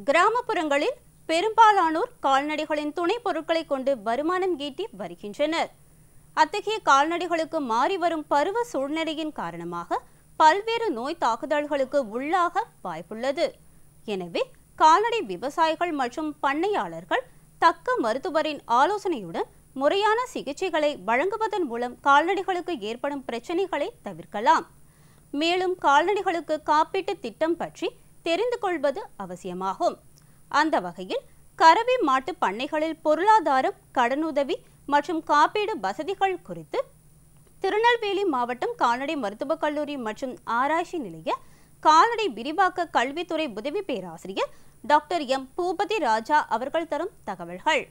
கிராமப்புறங்களில் பெரும்பாலானோர் கால்நடைகளின் துணை பொருட்களை கொண்டு வருமானம் ஈட்டி வருகின்றனர் அத்தகைய கால்நடைகளுக்கு மாறி வரும் பருவ சூழ்நிலையின் காரணமாக பல்வேறு நோய் தாக்குதல்களுக்கு உள்ளாக வாய்ப்புள்ளது எனவே கால்நடை விவசாயிகள் மற்றும் பண்ணையாளர்கள் தக்க மருத்துவரின் ஆலோசனையுடன் முறையான சிகிச்சைகளை வழங்குவதன் மூலம் கால்நடைகளுக்கு ஏற்படும் பிரச்சனைகளை தவிர்க்கலாம் மேலும் கால்நடைகளுக்கு காப்பீட்டு திட்டம் பற்றி தெரிந்து கொள்வது அவசியமாகும் அந்த வகையில் கறவை மாட்டு பண்ணைகளில் பொருளாதாரம் கடனுதவி மற்றும் காப்பீடு வசதிகள் குறித்து திருநெல்வேலி மாவட்டம் கால்நடை மருத்துவக் கல்லூரி மற்றும் ஆராய்ச்சி நிலைய கால்நடை விரிவாக்க கல்வித்துறை உதவி பேராசிரியர் டாக்டர் எம் பூபதி ராஜா அவர்கள் தரும் தகவல்கள்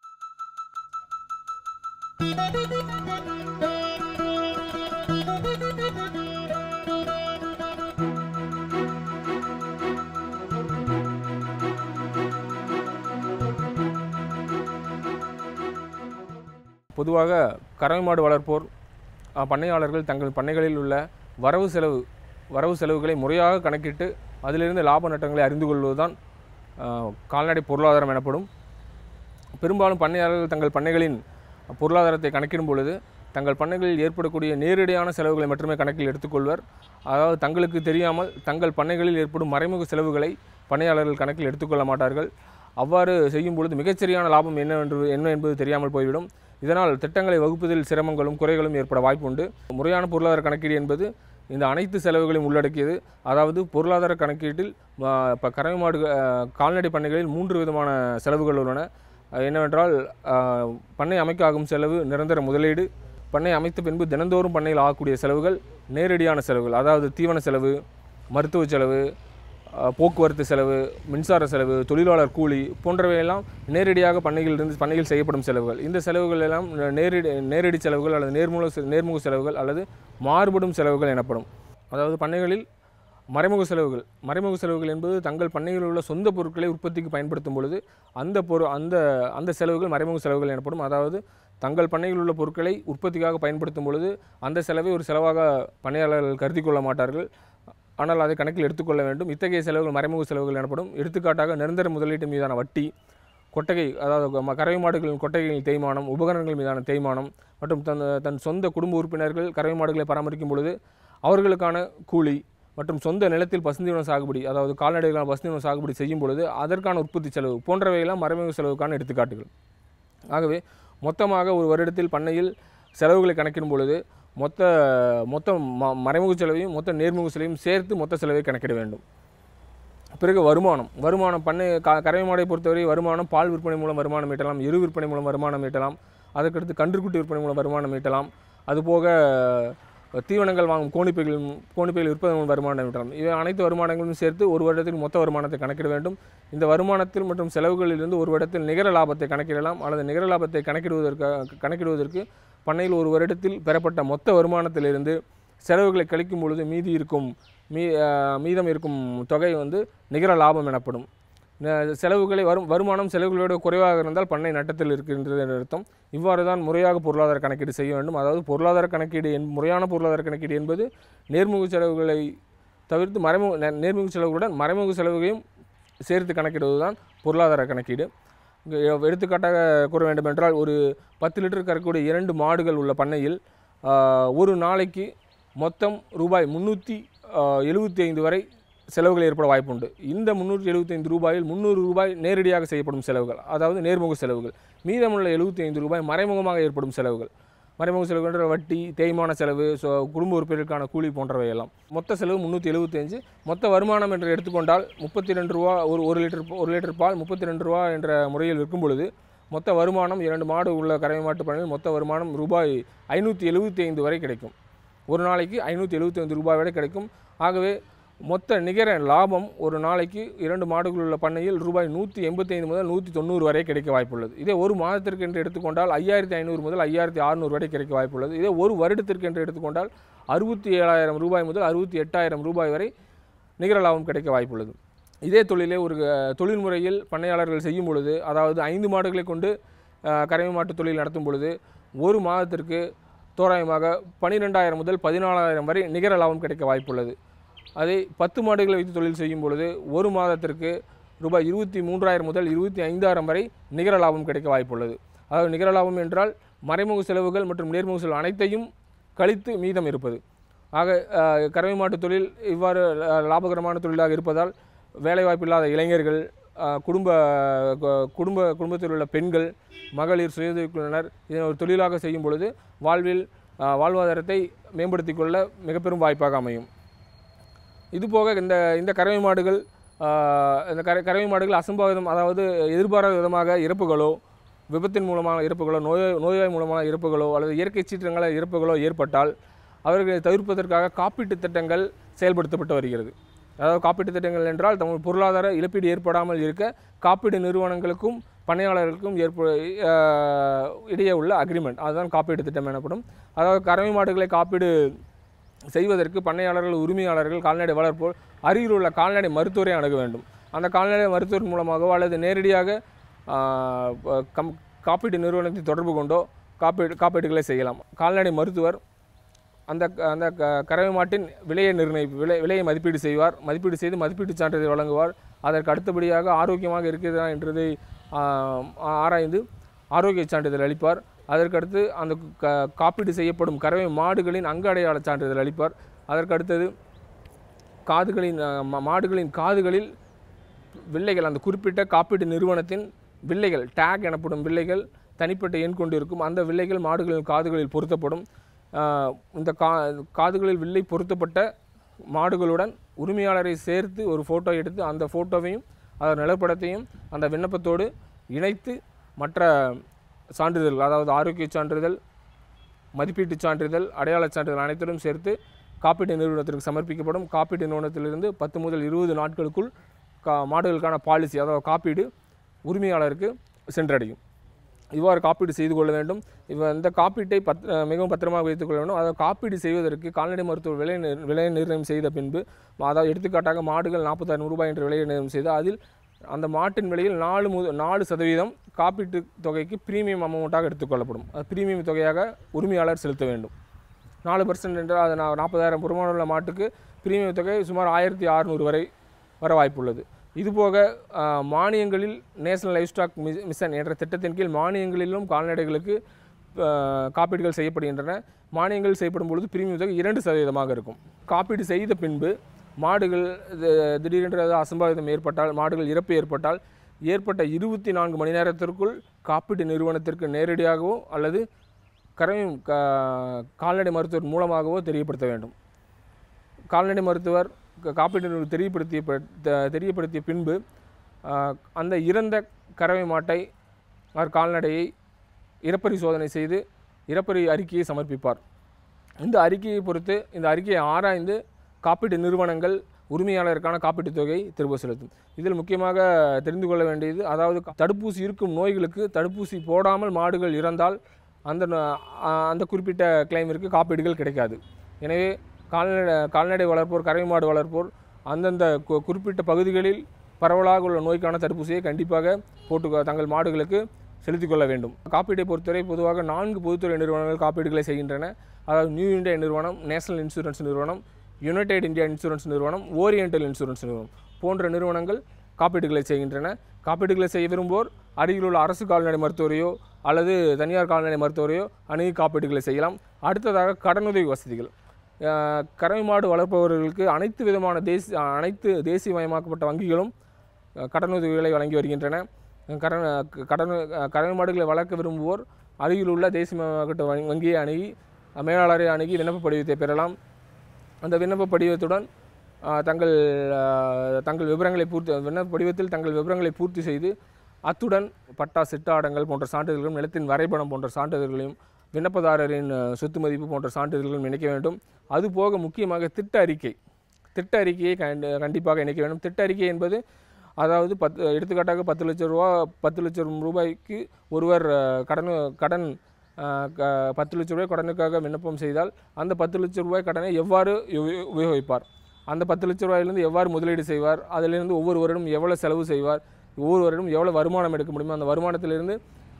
பொதுவாக கறவை மாடு வளர்ப்போர் அஹ், பண்ணையாளர்கள் தங்கள் பண்ணைகளில் உள்ள வரவு செலவு வரவு செலவுகளை முறையாக கணக்கிட்டு அதிலிருந்து லாப நட்டங்களை அறிந்து கொள்வதுதான் அஹ், கால்நடை பொருளாதாரம் எனப்படும் பெரும்பாலும் பண்ணையாளர்கள் தங்கள் பண்ணைகளின் பொருளாதாரத்தை கணக்கிடும் பொழுது தங்கள் பண்ணைகளில் ஏற்படக்கூடிய நேரடியான செலவுகளை மட்டுமே கணக்கில் எடுத்துக்கொள்வர் அதாவது தங்களுக்கு தெரியாமல் தங்கள் பண்ணைகளில் ஏற்படும் மறைமுக செலவுகளை பண்ணையாளர்கள் கணக்கில் எடுத்துக்கொள்ள மாட்டார்கள் அவ்வாறு செய்யும் பொழுது மிகச்சரியான லாபம் என்னவென்று என்ன என்பது தெரியாமல் போய்விடும் இதனால் திட்டங்களை வகுப்பதில் சிரமங்களும் குறைகளும் ஏற்பட வாய்ப்புண்டு முறையான பொருளாதார கணக்கீடு என்பது இந்த அனைத்து செலவுகளையும் உள்ளடக்கியது அதாவது பொருளாதார கணக்கீட்டில் இப்போ கறவை மாடு அஹ், கால்நடை பண்ணைகளில் மூன்று விதமான செலவுகள் உள்ளன அஹ், என்னவென்றால் அஹ், பண்ணை அமைக்க ஆகும் செலவு நிரந்தர முதலீடு பண்ணை அமைத்த பின்பு தினந்தோறும் பண்ணையில் ஆகக்கூடிய செலவுகள் நேரடியான செலவுகள் அதாவது தீவன செலவு மருத்துவ செலவு அஹ், போக்குவரத்து செலவு மின்சார செலவு தொழிலாளர் கூலி போன்றவையெல்லாம் நேரடியாக பண்ணையிலிருந்து பண்ணையில் செய்யப்படும் செலவுகள் இந்த செலவுகள் எல்லாம் நேரடி நேரடி செலவுகள் அல்லது நேர்முக செ- நேர்முக செலவுகள் அல்லது மாறுபடும் செலவுகள் எனப்படும் அதாவது பண்ணைகளில் மறைமுக செலவுகள் மறைமுக செலவுகள் என்பது தங்கள் பண்ணையில் உள்ள சொந்த பொருட்களை உற்பத்திக்கு பயன்படுத்தும் பொழுது அந்த பொரு அந்த அந்த செலவுகள் மறைமுக செலவுகள் எனப்படும் அதாவது தங்கள் பண்ணையில் உள்ள பொருட்களை உற்பத்திக்காக பயன்படுத்தும் பொழுது அந்த செலவை ஒரு செலவாக பண்ணையாளர்கள் கருதி கொள்ள மாட்டார்கள் ஆனால் அதை கணக்கில் எடுத்துக்கொள்ள வேண்டும் இத்தகைய செலவுகள் மறைமுக செலவுகள் எனப்படும் எடுத்துக்காட்டாக நிரந்தர முதலீட்டு மீதான வட்டி கொட்டகை அதாவது ம- கறவை மாடுகளின் கொட்டகைகளின் தேய்மானம் உபகரணங்கள் மீதான தேய்மானம் மற்றும் தன் தன் சொந்த குடும்ப உறுப்பினர்கள் கறவை மாடுகளை பராமரிக்கும் பொழுது அவர்களுக்கான கூலி மற்றும் சொந்த நிலத்தில் பசுந்தீவன சாகுபடி அதாவது கால்நடைகளான பசுந்தீவன சாகுபடி செய்யும் பொழுது அதற்கான உற்பத்தி செலவு போன்றவையெல்லாம் மறைமுக செலவுக்கான எடுத்துக்காட்டுகள் ஆகவே மொத்தமாக ஒரு வருடத்தில் பண்ணையில் செலவுகளை கணக்கிடும் பொழுது மொத்த மொத்த ம மறைமுக செலவையும் மொத்த நேர்முக செலவையும் சேர்த்து மொத்த செலவை கணக்கிட வேண்டும் பிறகு வருமானம் வருமானம் பண்ணை க கறவை மாடை பொறுத்தவரை வருமானம் பால் விற்பனை மூலம் வருமானம் ஈட்டலாம் எரு விற்பனை மூலம் வருமானம் ஈட்டலாம் அதற்கடுத்து கன்றுக்குட்டி விற்பனை மூலம் வருமானம் ஈட்டலாம் அதுபோக தீவனங்கள் வாங்கும் கோணிப்பைகள் கோணிப்பைகள் விற்பனை மூலம் வருமானம் ஈட்டலாம் இவை அனைத்து வருமானங்களும் சேர்த்து ஒரு வருடத்தில் மொத்த வருமானத்தை கணக்கிட வேண்டும் இந்த வருமானத்தில் மற்றும் செலவுகளிலிருந்து ஒரு வருடத்தில் நிகர லாபத்தை கணக்கிடலாம் அல்லது நிகர லாபத்தை கணக்கிடுவதற்கு கணக்கிடுவதற்கு பண்ணையில் ஒரு வருடத்தில் பெறப்பட்ட மொத்த வருமானத்திலிருந்து செலவுகளை கழிக்கும் பொழுது மீதி இருக்கும் மீ அஹ் மீதம் இருக்கும் தொகை வந்து நிகர லாபம் எனப்படும் ந- செலவுகளை வரும் வருமானம் செலவுகளோட குறைவாக இருந்தால் பண்ணை நட்டத்தில் இருக்கின்றது என்று அர்த்தம் இவ்வாறு தான் முறையாக பொருளாதார கணக்கீடு செய்ய வேண்டும் அதாவது பொருளாதார கணக்கீடு என் முறையான பொருளாதார கணக்கீடு என்பது நேர்முக செலவுகளை தவிர்த்து மறைமுக நே- நேர்முக செலவுகளுடன் மறைமுக செலவுகளையும் சேர்த்து கணக்கிடுவது தான் பொருளாதார கணக்கீடு இங்கே எடுத்துக்காட்டாக கூற வேண்டுமென்றால் ஒரு பத்து லிட்டர் கறக்கக்கூடிய இரண்டு மாடுகள் உள்ள பண்ணையில் ஆஹ், ஒரு நாளைக்கு மொத்தம் ரூபாய் முந்நூற்றி எழுபத்தி ஐந்து வரை செலவுகள் ஏற்பட வாய்ப்புண்டு இந்த முந்நூற்றி எழுபத்தைந்து ரூபாயில் முந்நூறு ரூபாய் நேரடியாக செய்யப்படும் செலவுகள் அதாவது நேர்முக செலவுகள் மீதமுள்ள எழுபத்தி ஐந்து ரூபாய் மறைமுகமாக ஏற்படும் செலவுகள் மறைமுக செலவுன்ற வட்டி தேய்மான செலவு ஸோ குடும்ப உறுப்பினருக்கான கூலி போன்றவை எல்லாம் மொத்த செலவு முந்நூற்றி எழுபத்தஞ்சு மொத்த வருமானம் என்று எடுத்துக்கொண்டால் முப்பத்தி ரெண்டு ரூபா ஒரு ஒரு லிட்டர் ஒரு லிட்டர் பால் முப்பத்தி ரெண்டு ரூபா என்ற முறையில் விற்கும் பொழுது மொத்த வருமானம் இரண்டு மாடு உள்ள கறவை மாட்டு பண்ணையில் மொத்த வருமானம் ரூபாய் ஐநூற்றி எழுபத்தி ஐந்து வரை கிடைக்கும் ஒரு நாளைக்கு ஐநூற்றி எழுபத்தி ஐந்து ரூபாய் வரை கிடைக்கும் ஆகவே மொத்த நிகர லாபம் ஒரு நாளைக்கு இரண்டு மாடுகள் உள்ள பண்ணையில் ரூபாய் நூற்றி எண்பத்தைந்து முதல் நூற்றி தொண்ணூறு வரை கிடைக்க வாய்ப்புள்ளது இதே ஒரு மாதத்திற்கு என்று எடுத்துக்கொண்டால் ஐயாயிரத்தி ஐநூறு முதல் ஐயாயிரத்தி அறுநூறு வரை கிடைக்க வாய்ப்புள்ளது இதே ஒரு வருடத்திற்கு என்று எடுத்துக்கொண்டால் அறுபத்தி ஏழாயிரம் ரூபாய் முதல் அறுபத்தி எட்டாயிரம் ரூபாய் வரை நிகர லாபம் கிடைக்க வாய்ப்புள்ளது இதே தொழிலே ஒரு அஹ், தொழில் முறையில் பண்ணையாளர்கள் செய்யும் பொழுது அதாவது ஐந்து மாடுகளை கொண்டு அஹ், கறவை மாட்டு தொழில் நடத்தும் பொழுது ஒரு மாதத்திற்கு தோராயமாக பன்னிரெண்டாயிரம் முதல் பதினாலாயிரம் வரை நிகர லாபம் கிடைக்க வாய்ப்புள்ளது அதே பத்து மாடுகளை வைத்து தொழில் செய்யும் பொழுது ஒரு மாதத்திற்கு ரூபாய் இருபத்தி மூன்றாயிரம் முதல் இருபத்தி ஐந்தாயிரம் வரை நிகர லாபம் கிடைக்க வாய்ப்புள்ளது அதாவது நிகர லாபம் என்றால் மறைமுக செலவுகள் மற்றும் நேர்முக செலவு அனைத்தையும் கழித்து மீதம் இருப்பது ஆக அஹ், கறவை மாட்டுத் தொழில் இவ்வாறு அஹ், லாபகரமான தொழிலாக இருப்பதால் வேலைவாய்ப்பு இல்லாத இளைஞர்கள் அஹ், குடும்ப கு- குடும்ப குடும்பத்தில் உள்ள பெண்கள் மகளிர் சுயதொழிலுக்குழுவினர் இதனை ஒரு தொழிலாக செய்யும் பொழுது வாழ்வில் அஹ், வாழ்வாதாரத்தை மேம்படுத்திக் கொள்ள மிக பெரும் வாய்ப்பாக அமையும் இதுபோக இந்த இந்த கறவை மாடுகள் ஆஹ், இந்த கரை கறவை மாடுகள் அசம்பாவிதம் அதாவது எதிர்பாராத விதமாக இறப்புகளோ விபத்தின் மூலமான இறப்புகளோ நோய் நோய்வாய் மூலமான இறப்புகளோ அல்லது இயற்கை சீற்றங்களால் இறப்புகளோ ஏற்பட்டால் அவர்களை தவிர்ப்பதற்காக காப்பீட்டுத் திட்டங்கள் செயல்படுத்தப்பட்டு வருகிறது அதாவது காப்பீட்டுத் திட்டங்கள் என்றால் தமிழ் பொருளாதார இழப்பீடு ஏற்படாமல் இருக்க காப்பீடு நிறுவனங்களுக்கும் பண்ணையாளர்களுக்கும் ஏற்ப ஆஹ், இடையே உள்ள அக்ரிமெண்ட் அதுதான் காப்பீட்டு திட்டம் எனப்படும் அதாவது கறவை மாடுகளை காப்பீடு செய்வதற்கு பண்ணையாளர்கள் உரிமையாளர்கள் கால்நடை வளர்ப்போர் அருகில் உள்ள கால்நடை மருத்துவரை அணுக வேண்டும் அந்த கால்நடை மருத்துவர் மூலமாகவோ அல்லது நேரடியாக ஆஹ், ப- கம் காப்பீட்டு நிறுவனத்தை தொடர்பு கொண்டோ காப்பீடு காப்பீடுகளை செய்யலாம் கால்நடை மருத்துவர் அந்த க- அந்த க- கறவை மாட்டின் விலையை நிர்ணயிப்பு விலை விலையை மதிப்பீடு செய்வார் மதிப்பீடு செய்து மதிப்பீட்டு சான்றிதழ் வழங்குவார் அதற்கு அடுத்தபடியாக ஆரோக்கியமாக இருக்கிறதா என்றதை ஆஹ், ஆராய்ந்து ஆரோக்கிய சான்றிதழ் அளிப்பார் அதற்கடுத்து அந்த க காப்பீடு செய்யப்படும் கறவை மாடுகளின் அங்க அடையாள சான்றிதழ் அளிப்பார் அதற்கு அடுத்தது காதுகளின் ஆஹ், மா- மாடுகளின் காதுகளில் வில்லைகள் அந்த குறிப்பிட்ட காப்பீட்டு நிறுவனத்தின் வில்லைகள் டேக் எனப்படும் வில்லைகள் தனிப்பட்ட எண் கொண்டிருக்கும் அந்த வில்லைகள் மாடுகளின் காதுகளில் பொருத்தப்படும் ஆஹ் இந்த கா காதுகளில் வில்லை பொருத்தப்பட்ட மாடுகளுடன் உரிமையாளரை சேர்த்து ஒரு ஃபோட்டோ எடுத்து அந்த ஃபோட்டோவையும் அதன் நிலப்படத்தையும் அந்த விண்ணப்பத்தோடு இணைத்து மற்ற சான்றிதழ்கள் அதாவது ஆரோக்கிய சான்றிதழ் மதிப்பீட்டுச் சான்றிதழ் அடையாளச் சான்றிதழ் அனைத்துடன் சேர்த்து காப்பீட்டு நிறுவனத்திற்கு சமர்ப்பிக்கப்படும் காப்பீட்டு நிறுவனத்திலிருந்து பத்து முதல் இருபது நாட்களுக்குள் கா மாடுகளுக்கான பாலிசி அதாவது காப்பீடு உரிமையாளருக்கு சென்றடையும் இவ்வாறு காப்பீடு செய்து கொள்ள வேண்டும் இவ இந்த காப்பீட்டை பத் அஹ் மிகவும் பத்திரமாக வைத்துக் கொள்ள வேண்டும் அதாவது காப்பீடு செய்வதற்கு கால்நடை மருத்துவர் விலை நிர் விலை நிர்ணயம் செய்த பின்பு அதாவது எடுத்துக்காட்டாக மாடுகள் நாற்பத்தாயிரம் ரூபாய் என்ற விலையை நிர்ணயம் செய்து அதில் அந்த மாட்டின் விலையில் நாலு முத நாலு சதவீதம் காப்பீட்டு தொகைக்கு பிரீமியம் அமௌண்ட்டாக எடுத்துக்கொள்ளப்படும் அது பிரீமியம் தொகையாக உரிமையாளர் செலுத்த வேண்டும் நாலு பர்சன்ட் என்றால் அது நா- நாற்பதாயிரம் பெருமானம் உள்ள மாட்டுக்கு பிரீமியம் தொகை சுமார் ஆயிரத்தி அறநூறு வரை வர வாய்ப்புள்ளது இதுபோக ஆஹ், மானியங்களில் நேஷனல் லைஃப் ஸ்டாக் மிஷன் என்ற திட்டத்தின் கீழ் மானியங்களிலும் கால்நடைகளுக்கு ஆஹ், காப்பீடுகள் செய்யப்படுகின்றன மானியங்கள் செய்யப்படும் பொழுது பிரீமியம் தொகை இரண்டு சதவீதமாக இருக்கும் காப்பீடு செய்த பின்பு மாடுகள் இது திடீரென்று ஏதாவது அசம்பாவிதம் ஏற்பட்டால் மாடுகள் இறப்பு ஏற்பட்டால் ஏற்பட்ட இருபத்தி நான்கு மணி நேரத்திற்குள் காப்பீட்டு நிறுவனத்திற்கு நேரடியாகவோ அல்லது கறவை கா கால்நடை மருத்துவர் மூலமாகவோ தெரியப்படுத்த வேண்டும் கால்நடை மருத்துவர் க- காப்பீட்டு நிறுவனம் தெரியப்படுத்திய ப- த- தெரியப்படுத்திய பின்பு ஆஹ், அந்த இறந்த கறவை மாட்டை அவர் கால்நடையை இறப்பறி சோதனை செய்து இறப்பறி அறிக்கையை சமர்ப்பிப்பார் இந்த அறிக்கையை பொறுத்து இந்த அறிக்கையை ஆராய்ந்து காப்பீட்டு நிறுவனங்கள் உரிமையாளருக்கான காப்பீட்டுத் தொகை திரும்ப செலுத்தும் இதில் முக்கியமாக தெரிந்து கொள்ள வேண்டியது அதாவது க- தடுப்பூசி இருக்கும் நோய்களுக்கு தடுப்பூசி போடாமல் மாடுகள் இறந்தால் அந்த ந- ஆ- அந்த குறிப்பிட்ட கிளைமிற்கு காப்பீடுகள் கிடைக்காது எனவே கால்நடை கால்நடை வளர்ப்போர் கறவை மாடு வளர்ப்போர் அந்தந்த கு- குறிப்பிட்ட பகுதிகளில் பரவலாக உள்ள நோய்க்கான தடுப்பூசியை கண்டிப்பாக போட்டு தங்கள் மாடுகளுக்கு செலுத்திக் கொள்ள வேண்டும் காப்பீட்டை பொறுத்தவரை பொதுவாக நான்கு பொதுத்துறை நிறுவனங்கள் காப்பீடுகளை செய்கின்றன அதாவது நியூ இந்தியா நிறுவனம் நேஷனல் இன்சூரன்ஸ் நிறுவனம் யுனைடெட் இந்தியா இன்சூரன்ஸ் நிறுவனம் ஓரியண்டல் இன்சூரன்ஸ் நிறுவனம் போன்ற நிறுவனங்கள் காப்பீடுகளை செய்கின்றன காப்பீடுகளை செய்ய விரும்புவோர் அருகில் உள்ள அரசு கால்நடை மருத்துவரையோ அல்லது தனியார் கால்நடை மருத்துவரையோ அணுகி காப்பீடுகளை செய்யலாம் அடுத்ததாக கடனுதவி வசதிகள் அஹ், கறவை மாடு வளர்ப்பவர்களுக்கு அனைத்து விதமான தேசிய அனைத்து தேசியமயமாக்கப்பட்ட வங்கிகளும் அஹ், கடனுதவிகளை வழங்கி வருகின்றன கடன் கடன் கறவை மாடுகளை வளர்க்க விரும்புவோர் அருகில் உள்ள தேசியமயமாக்கப்பட்ட வங்கி- வங்கியை அணுகி மேலாளரை அணுகி விண்ணப்ப படிவத்தை பெறலாம் அந்த விண்ணப்ப படிவத்துடன் ஆஹ், தங்கள் ஆஹ், தங்கள் விவரங்களை பூர்த்தி விண்ணப்ப படிவத்தில் தங்கள் விவரங்களை பூர்த்தி செய்து அத்துடன் பட்டா சிட்டாடங்கள் போன்ற சான்றிதழ்களும் நிலத்தின் வரைபடம் போன்ற சான்றிதழ்களையும் விண்ணப்பதாரரின் ஆஹ், சொத்து மதிப்பு போன்ற சான்றிதழ்களும் இணைக்க வேண்டும் அதுபோக முக்கியமாக திட்ட அறிக்கை திட்ட அறிக்கையை கண்டி கண்டிப்பாக இணைக்க வேண்டும் திட்ட அறிக்கை என்பது அதாவது பத்து எடுத்துக்காட்டாக பத்து லட்சம் ரூபா பத்து லட்சம் ரூபாய்க்கு ஒருவர் ஆஹ், கடன் கடன் ஆஹ், க- பத்து லட்ச ரூபாய் கடனுக்காக விண்ணப்பம் செய்தால் அந்த பத்து லட்ச ரூபாய் கடனை எவ்வாறு உபயோ- உபயோகிப்பார் அந்த பத்து லட்ச ரூபாயிலிருந்து எவ்வாறு முதலீடு செய்வார் அதிலிருந்து ஒவ்வொரு வருடம் எவ்வளவு செலவு செய்வார் ஒவ்வொரு வருடம் எவ்வளவு வருமானம் எடுக்க முடியுமோ அந்த வருமானத்திலிருந்து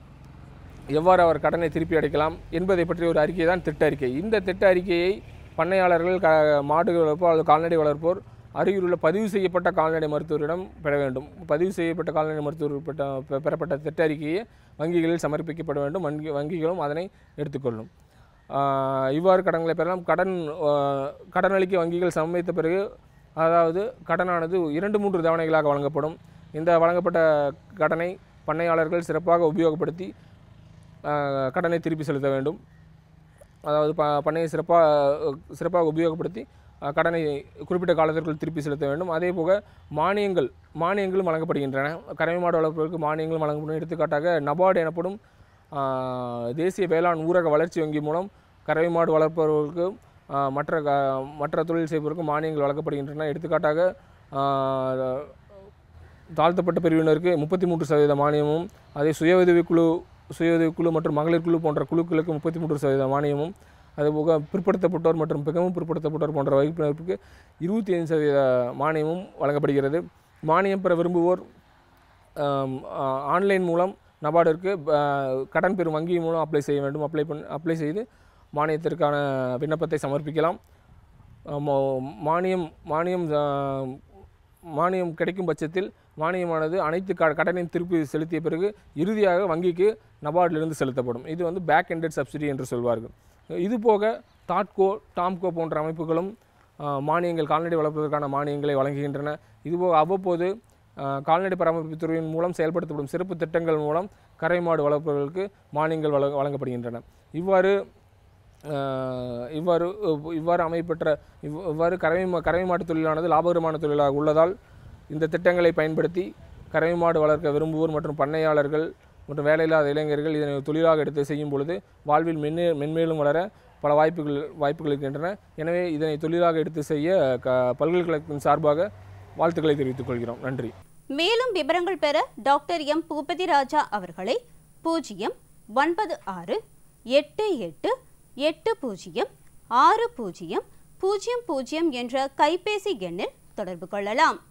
எவ்வாறு அவர் கடனை திருப்பி அடைக்கலாம் என்பதை பற்றிய ஒரு அறிக்கை தான் திட்ட அறிக்கை இந்த திட்ட அறிக்கையை பண்ணையாளர்கள் க மாடுகள் வளர்ப்போர் அல்லது கால்நடை வளர்ப்போர் அருகிலுள்ள பதிவு செய்யப்பட்ட கால்நடை மருத்துவரிடம் பெற வேண்டும் பதிவு செய்யப்பட்ட கால்நடை மருத்துவர் பெற்ற பெ- பெறப்பட்ட திட்ட அறிக்கையை வங்கிகளில் சமர்ப்பிக்கப்பட வேண்டும் வங்கி வங்கிகளும் அதனை எடுத்துக்கொள்ளும் ஆஹ் இவ்வாறு கடன்களை பெறலாம் கடன் ஆஹ் கடன் அளிக்க வங்கிகள் சம்மதித்த பிறகு அதாவது கடனானது இரண்டு மூன்று தவணைகளாக வழங்கப்படும் இந்த வழங்கப்பட்ட கடனை பண்ணையாளர்கள் சிறப்பாக உபயோகப்படுத்தி ஆஹ் கடனை திருப்பி செலுத்த வேண்டும் அதாவது ப பண்ணையை சிறப்பாக சிறப்பாக உபயோகப்படுத்தி அஹ், கடனை குறிப்பிட்ட காலத்திற்குள் திருப்பி செலுத்த வேண்டும் அதே போக மானியங்கள் மானியங்களும் வழங்கப்படுகின்றன கறவை மாடு வளர்ப்பதற்கு மானியங்களும் வழங்கப்படும் எடுத்துக்காட்டாக நபார்டு எனப்படும் ஆஹ், தேசிய வேளாண் ஊரக வளர்ச்சி வங்கி மூலம் கறவை மாடு வளர்ப்பவர்களுக்கு ஆஹ், மற்ற க- மற்ற தொழில் செய்பவருக்கு மானியங்கள் வழங்கப்படுகின்றன எடுத்துக்காட்டாக ஆஹ், தாழ்த்தப்பட்ட பிரிவினருக்கு முப்பத்தி மூன்று சதவீத மானியமும் அதே சுய உதவிக்குழு சுய உதவிக்குழு மற்றும் மகளிர் குழு போன்ற குழுக்களுக்கு முப்பத்தி மூன்று சதவீத மானியமும் அதுபோக பிற்படுத்தப்பட்டோர் மற்றும் மிகவும் பிற்படுத்தப்பட்டோர் போன்ற வகுப்பினருக்கு இருபத்தி ஐந்து சதவீத மானியமும் வழங்கப்படுகிறது மானியம் பெற விரும்புவோர் ஆம், ஆ- ஆன்லைன் மூலம் நபார்டிற்கு ஆ, கடன் பெறும் வங்கி மூலம் அப்ளை செய்ய வேண்டும் அப்ளை பண்ண அப்ளை செய்து மானியத்திற்கான விண்ணப்பத்தை சமர்ப்பிக்கலாம் ஆமா, மானியம் மானியம் ஆ, மானியம் கிடைக்கும் பட்சத்தில் மானியமானது அனைத்து க கடனையும் திருப்பி செலுத்திய பிறகு இறுதியாக வங்கிக்கு நபார்டிலிருந்து செலுத்தப்படும் இது வந்து பேக் எண்டட் சப்சிடி என்று சொல்வார்கள் இது போக தாட்கோ டாம்கோ போன்ற அமைப்புகளும் ஆ, மானியங்கள் கால்நடை வளர்ப்பதற்கான மானியங்களை வழங்குகின்றன இதுபோக அவ்வப்போது ஆ, கால்நடை பராமரிப்பு துறையின் மூலம் செயல்படுத்தப்படும் சிறப்பு திட்டங்கள் மூலம் கரை மாடு வளர்ப்பவர்களுக்கு மானியங்கள் வழங்க வழங்கப்படுகின்றன இவ்வாறு ஆஹ் இவ்வாறு இவ்- இவ்வாறு அமைப்பெற்ற இவ் இவ்வாறு கறவை மா கறவை மாட்டு தொழிலானது லாபகரமான தொழிலாக உள்ளதால் இந்த திட்டங்களை பயன்படுத்தி கறவை மாடு வளர்க்க விரும்புவோர் மற்றும் பண்ணையாளர்கள் மற்றும் வேலையில்லாத இளைஞர்கள் இதனை தொழிலாக எடுத்து செய்யும் பொழுது வாழ்வில் மென்னே மென்மேலும் வளர பல வாய்ப்புகள் வாய்ப்புகள் இருக்கின்றன எனவே இதனை தொழிலாக எடுத்து செய்ய க பல்கலைக்கழகத்தின் சார்பாக வாழ்த்துக்களை தெரிவித்துக் கொள்கிறோம் நன்றி மேலும் விவரங்கள் பெற டாக்டர் எம் பூபதி ராஜா அவர்களை பூஜ்ஜியம் ஒன்பது ஆறு எட்டு எட்டு எட்டு பூஜ்ஜியம் ஆறு பூஜ்ஜியம் பூஜ்ஜியம் பூஜ்ஜியம் என்ற கைபேசி எண்ணில் தொடர்பு கொள்ளலாம்